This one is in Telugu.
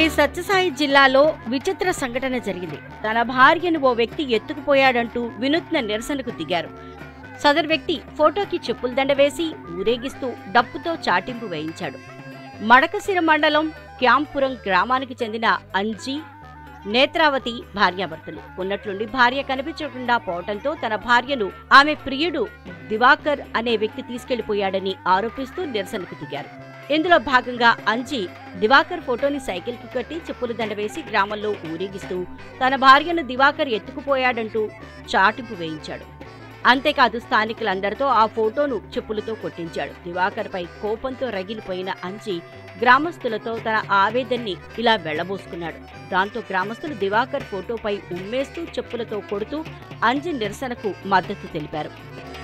సత్యసాయి జిల్లాలో విచిత్ర సంఘటన జరిగింది తన భార్యను ఓ వ్యక్తి ఎత్తుకుపోయాడంటూ వినూత్న నిరసనకు దిగారు సదరు వ్యక్తి ఫోటోకి చెప్పుల దండ వేసి ఊరేగిస్తూ డప్పుతో చాటింపు వేయించాడు మడకసిర మండలం క్యాంపురం గ్రామానికి చెందిన అంజీ నేత్రావతి భార్యాభర్తలు ఉన్నట్లుండి భార్య కనిపించకుండా పోవటంతో తన భార్యను ఆమె ప్రియుడు దివాకర్ అనే వ్యక్తి తీసుకెళ్లిపోయాడని ఆరోపిస్తూ నిరసనకు దిగారు ఇందులో భాగంగా అంజీ దివాకర్ ఫోటోని సైకిల్కి కట్టి చెప్పులు దండ వేసి గ్రామంలో ఊరేగిస్తూ తన భార్యను దివాకర్ ఎత్తుకుపోయాడంటూ చాటింపు వేయించాడు అంతేకాదు స్థానికులందరితో ఆ ఫోటోను చెప్పులతో కొట్టించాడు దివాకర్ పై కోపంతో రగిలిపోయిన అంజీ గ్రామస్తులతో తన ఆవేదన్ని ఇలా వెళ్లబోసుకున్నాడు దాంతో గ్రామస్తులు దివాకర్ ఫోటోపై ఉమ్మేస్తూ చెప్పులతో కొడుతూ అంజీ నిరసనకు మద్దతు తెలిపారు